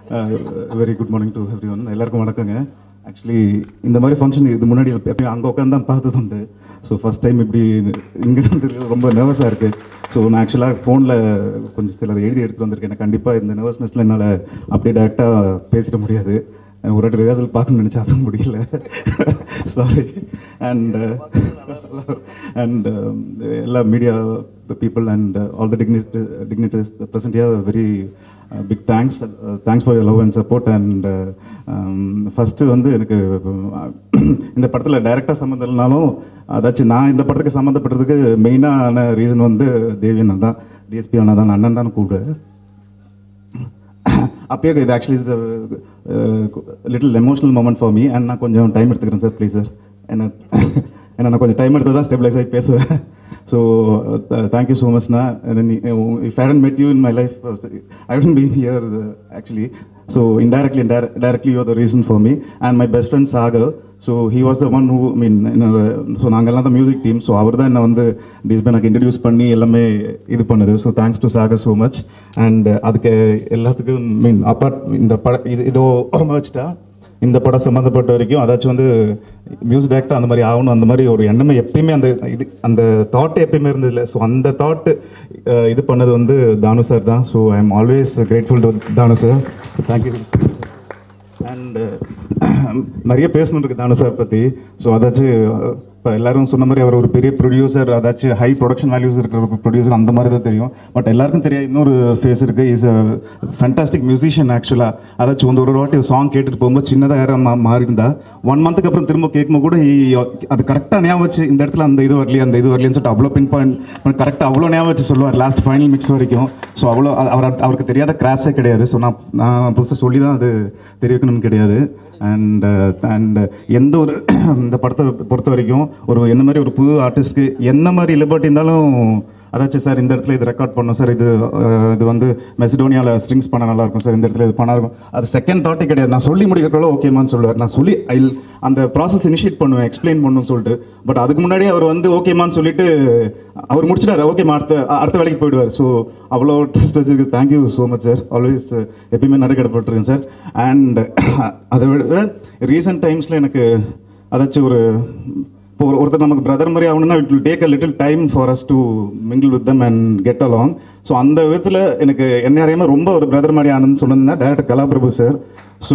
Very good morning to everyone எல்லாருக்கும் வணக்கங்க actually இந்த மாதிரி ஃபங்க்ஷன் இது முன்னாடி எப்பயும் அங்கே உட்காந்து தான் பார்த்தது உண்டு ஸோ ஃபஸ்ட் டைம் இப்படி இங்கே வந்து ரொம்ப நர்வஸாக இருக்குது ஸோ நான் ஆக்சுவலாக ஃபோனில் கொஞ்சம் சில எழுதி எடுத்துகிட்டு வந்திருக்கேன் எனக்கு கண்டிப்பாக இந்த நர்வஸ்னஸில் என்னால் அப்படியே டேரெக்டாக பேசிட முடியாது ஒரு வாட்டி ரிஹர்சல் பார்க்கணும்னு நினச்சா அதுவும் முடியல சாரி அண்ட் அண்ட் எல்லா media people and all the டிக்னிட் dignitaries present yeah very big thanks thanks for your love and support and first வந்து எனக்கு இந்த படத்தில் டைரெக்டாக சம்மந்தம் இல்லைனாலும் அதாச்சும் நான் இந்த படத்துக்கு சம்மந்தப்பட்டதுக்கு மெயினான ரீசன் வந்து தேவி அண்ணன் தான் டிஎஸ்பி அண்ணா தான் அண்ணன் தான் கூட அப்பயே இது actually is little emotional moment for me and நான் கொஞ்சம் டைம் எடுத்துக்கிறேன் சார் ப்ளீஸ் சார் என்ன ஏன்னா நான் கொஞ்சம் டைம் எடுத்து தான் ஸ்டெபிளைஸ் ஆகி பேசுவேன் ஸோ தேங்க்யூ ஸோ மச்ண்ணா if I didn't met you in my life I didn't been here actually so indirectly directly you the reason for me and my best friend Sagar so he was the one who mean so நாங்கள்லாம் தான் music team so அவர் தான் என்னை வந்து டிஸ்பே எனக்கு introduce பண்ணி எல்லாமே இது பண்ணுது so thanks to Sagar so much and அதுக்கு எல்லாத்துக்கும் மீன் அப்பார்ட் இந்த பட இது இதோ ஓரமாக வச்சுட்டா இந்த படம் சம்மந்தப்பட்ட வரைக்கும் அதாச்சும் வந்து மியூசிக் டேரக்டர் அந்த மாதிரி ஆகணும் அந்த மாதிரி ஒரு எண்ணமே எப்பயுமே அந்த இது அந்த தாட் எப்பயுமே இருந்ததில்ல ஸோ அந்த தாட்டு இது பண்ணது வந்து தானு சார் தான் so I am always grateful to Thanu sir thank you and நிறைய பேசணும் இருக்கு தானு சார் பற்றி ஸோ அதாச்சும் இப்போ எல்லாரும் சொன்ன மாதிரி அவர் ஒரு பெரிய ப்ரொடியூசர் அதாச்சும் ஹை ப்ரொடக்ஷன் வேல்யூஸ் இருக்கிற ஒரு ப்ரொடியூசர் அந்த மாதிரி தான் தெரியும் பட் எல்லாருக்கும் தெரியாது இன்னொரு ஃபேஸ் இருக்குது இஸ் அ ஃபேண்டாஸ்டிக் மியூசிஷியன் ஆக்சுவலாக அதாச்சும் வந்து ஒரு வாட்டி சாங் கேட்டுட்டு போகும்போது சின்னதாக யாரும் மா மாறி இருந்தா ஒன் மந்த்துக்கு அப்புறம் திரும்ப கேட்கும்போது கூட he- அது கரெக்டாக ஞாபகம் வச்சு இந்த இடத்துல அந்த இது வரலையே அந்த இது வரலையன்னு சொல்லிட்டு அவ்வளோ பின் பாயிண்ட் கரெக்டாக அவ்வளோ ஞாபகம் வச்சு சொல்லுவார் லாஸ்ட் ஃபைனல் மிக்ஸ் வரைக்கும் ஸோ அவ்வளோ அவர் அவருக்கு தெரியாத கிராஃப்ட்ஸே கிடையாது ஸோ நான் நான் புதுசாக சொல்லி தான் அது தெரிவிக்கணும்னு கிடையாது அண்ட் அண்ட் எந்த ஒரு இந்த படத்தை பொறுத்த வரைக்கும் ஒரு என்ன மாதிரி ஒரு புது ஆர்டிஸ்ட்க்கு என்ன மாதிரி லிபர்ட்டி இருந்தாலும் அதாச்சும் சார் இந்த இடத்துல இது ரெக்கார்ட் பண்ணணும் சார் இது அஹ், இது வந்து மெசிடோனியாவில் ஸ்ட்ரிங்ஸ் பண்ண நல்லா இருக்கும் சார் இந்த இடத்துல இது பண்ணா இருக்கும் அது செகண்ட் தாட்டே கிடையாது நான் சொல்லி முடிக்கிறக்குள்ள ஓகேமான்னு சொல்லுவார் நான் சொல்லி ஐ அந்த ப்ராசஸ் இனிஷியேட் பண்ணுவேன் எக்ஸ்பிளைன் பண்ணணும்னு சொல்லிட்டு பட் அதுக்கு முன்னாடி அவர் வந்து ஓகேமான்னு சொல்லிட்டு அவர் முடிச்சிட்டாரு ஓகேமா அடுத்த அடுத்த வேலைக்கு போயிடுவார் ஸோ அவ்வளோ ட்ரஸ்ட் வச்சிருக்கு thank you so much sir always எப்பயுமே நடுக்கடப்பட்டிருக்கேன் சார் அண்ட் அதை விட ரீசெண்ட் டைம்ஸில் எனக்கு அதாச்சும் ஒரு இப்போ ஒரு ஒருத்தர் நமக்கு பிரதர் மாதிரி ஆகணும்னா it will take a little time for us to mingle with them and get along so அந்த விதத்தில் எனக்கு என்ன அறியாம ரொம்ப ஒரு பிரதர் மாதிரி ஆனதுன்னு சொன்னதுன்னா director Kalaprabhu sir so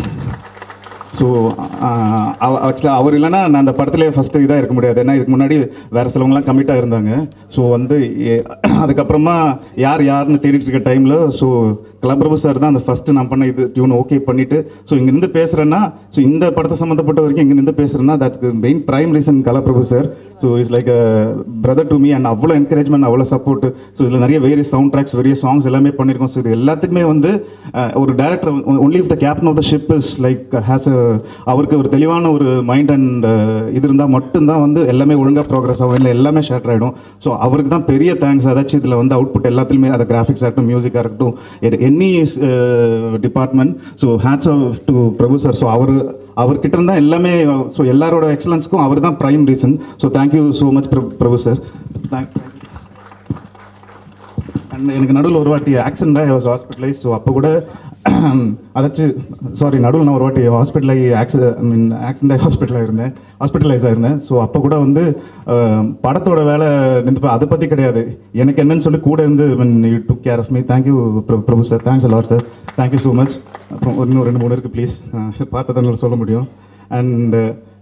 so ஆக்சுவலாக அவர் இல்லைன்னா நான் அந்த படத்துலேயே ஃபஸ்ட்டு இதாக இருக்க முடியாது ஏன்னா இதுக்கு முன்னாடி வேறு சிலவங்களாம் கமிட்டாக இருந்தாங்க ஸோ வந்து எ- அதுக்கப்புறமா யார் யாருன்னு தேடிட்டு இருக்க டைமில் ஸோ கலாபிரபு சார் தான் அந்த ஃபஸ்ட்டு நான் பண்ண இது டியூன் ஓகே பண்ணிவிட்டு ஸோ இங்கேருந்து பேசுகிறேன்னா ஸோ இந்த படத்தை சம்மந்தப்பட்ட வரைக்கும் இங்கேருந்து பேசுகிறேன்னா தட்க்கு main prime reason Kalaprabhu sir so is like brother to me and அவ்வளோ என்கரேஜ்மெண்ட் அவ்வளோ சப்போர்ட் ஸோ இதில் நிறைய வேரிய சவுண்ட் ட்ராக்ஸ் வெரிய சாங்ஸ் எல்லாமே பண்ணியிருக்கோம் ஸோ இது எல்லாத்துக்குமே வந்து அஹ், ஒரு director only if the captain of the ship is like has அவருக்கு ஒரு தெளிவான ஒரு மைண்ட் அண்ட் இது இருந்தால் மட்டும்தான் வந்து எல்லாமே ஒழுங்காக ப்ரோக்ரஸ் ஆகும் இல்லை எல்லாமே ஷேட்டர் ஆகிடும் ஸோ அவருக்கு தான் பெரிய தேங்க்ஸ் அதாச்சும் இதில் வந்து அவுட்புட் எல்லாத்துலேயுமே அது கிராஃபிக்ஸ் ஆகட்டும் மியூசிக்காக இருக்கட்டும் any department so hats off to Prabhu sir so அவர் அவர்கிட்ட இருந்தால் எல்லாமே ஸோ எல்லாரோட எக்ஸலன்ஸ்க்கும் அவர் தான் prime reason so thank you so much Prabhu sir thank and எனக்கு நடுவில் ஒரு வாட்டி ஆக்சிடென்ட் ஆகி வாஸ் ஹாஸ்பிட்டலைஸ் ஸோ அப்போ கூட அதாச்சும் சாரி நடுவில் நான் ஒரு வாட்டி ஹாஸ்பிட்டல் ஆகி ஆக்சி ஐ மீன் ஆக்சிடென்ட் ஆகி ஹாஸ்பிட்டலாக இருந்தேன் ஹாஸ்பிட்டலைஸ் ஆயிருந்தேன் ஸோ அப்போ கூட வந்து அஹ், படத்தோட வேலை நின்று அதை பற்றி கிடையாது எனக்கு என்னன்னு சொல்லி கூட இருந்து you took care of me thank you Prabhu sir thanks a lot sir thank you so much அப்புறம் ஒரு இன்னும் ரெண்டு மூணு இருக்குது ப்ளீஸ் பார்த்ததான் சொல்ல முடியும் அண்ட்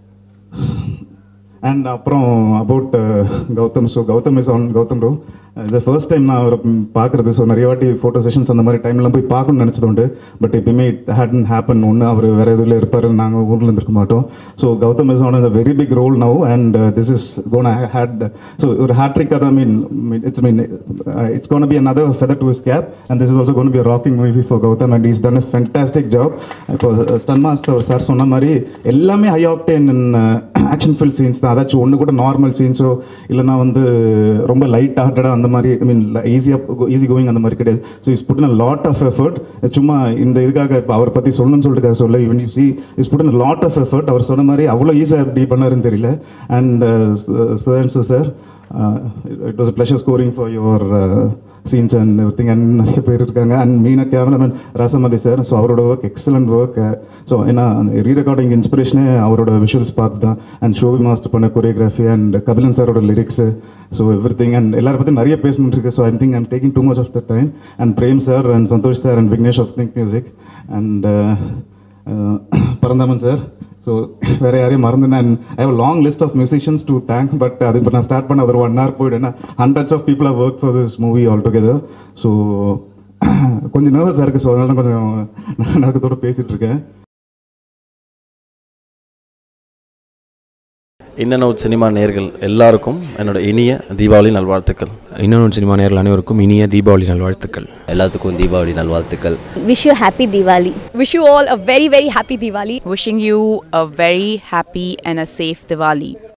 அண்ட் அப்புறம் about Gautham so Gautham is on Gautham bro இது ஃபர்ஸ்ட் டைம் நான் அவரை பார்க்குறது ஸோ நிறைய வாட்டி ஃபோட்டோ செஷன்ஸ் அந்த மாதிரி டைம்லாம் போய் பார்க்கணும்னு நினச்சது உண்டு பட் எப்பயுமே இட் ஹேடன் ஹேப்பன் ஒன்று அவர் வேறு எதுல இருப்பார் நாங்கள் ஊரில் இருந்திருக்க மாட்டோம் so Gautham is on a very big role now and this is gonna hat so ஒரு ஹேட்ரிக் அதை mean it's mean it's gonna be another feather to his cap and this is also going to be a rocking movie for Gautam and he's done a fantastic job இப்போ stunt master sir சொன்ன மாதிரி எல்லாமே high octane action fill scenes தான் அதாச்சும் ஒன்று கூட normal சீன்ஸோ இல்லைனா வந்து ரொம்ப லைட் ஹார்ட்டடாக அந்த மாதிரி ஐ மீன் ஈஸியாக ஈஸி கோயிங் அந்த மாதிரி கிடையாது so is put a lot of effort சும்மா இந்த இதுக்காக இப்போ அவரை பற்றி சொல்லணும்னு சொல்லிட்டு சொல்ல இவன் you see is put a lot of effort அவர் சொன்ன மாதிரி அவ்வளோ ஈஸியாக எப்படி பண்ணாருன்னு தெரியல and sir sir it was a pleasure scoring for your scenes and everything and நிறைய பேர் இருக்காங்க அண்ட் மீனா கேமராமேன் ரசமதி சார் ஸோ அவரோட ஒர்க் எக்ஸலண்ட் ஒர்க் ஸோ ஏன்னா ரீ ரெக்கார்டிங் இன்ஸ்பிரேஷனே அவரோட விஷுவல்ஸ் பார்த்து தான் அண்ட் ஷோவி மாஸ்டர் பண்ண கொரியோகிராஃபி அண்ட் கபிலன் சாரோட lyrics so everything and எல்லாரை பற்றி நிறைய பேசணுட்டு இருக்கு so I think I'm taking too much of the time and Prem sir and Santhosh sir and Vignesh of Think Music and Paranthaman sir so வேறு யாரையும் மறந்துனா I have long list of musicians to thank but அது இப்போ நான் ஸ்டார்ட் பண்ண ஒரு one hour போயிடுனா hundreds of people work for this movie all together so கொஞ்சம் நர்வஸாக இருக்குது ஸோ அதனால தான் கொஞ்சம் நடக்கத்தோட பேசிகிட்டு இருக்கேன் இன்னன் அவுட் சினிமா நேர்கள் எல்லாருக்கும் என்னோட இனிய தீபாவளி நல்வாழ்த்துக்கள் இன்னொன்று சினிமா நேரில் அனைவருக்கும் இனிய தீபாவளி நல்வாழ்த்துக்கள் எல்லாத்துக்கும் தீபாவளி நல்வாழ்த்துக்கள் Wish you happy Diwali. Wish you all a very, very happy Diwali. Wishing you a very happy and a safe Diwali.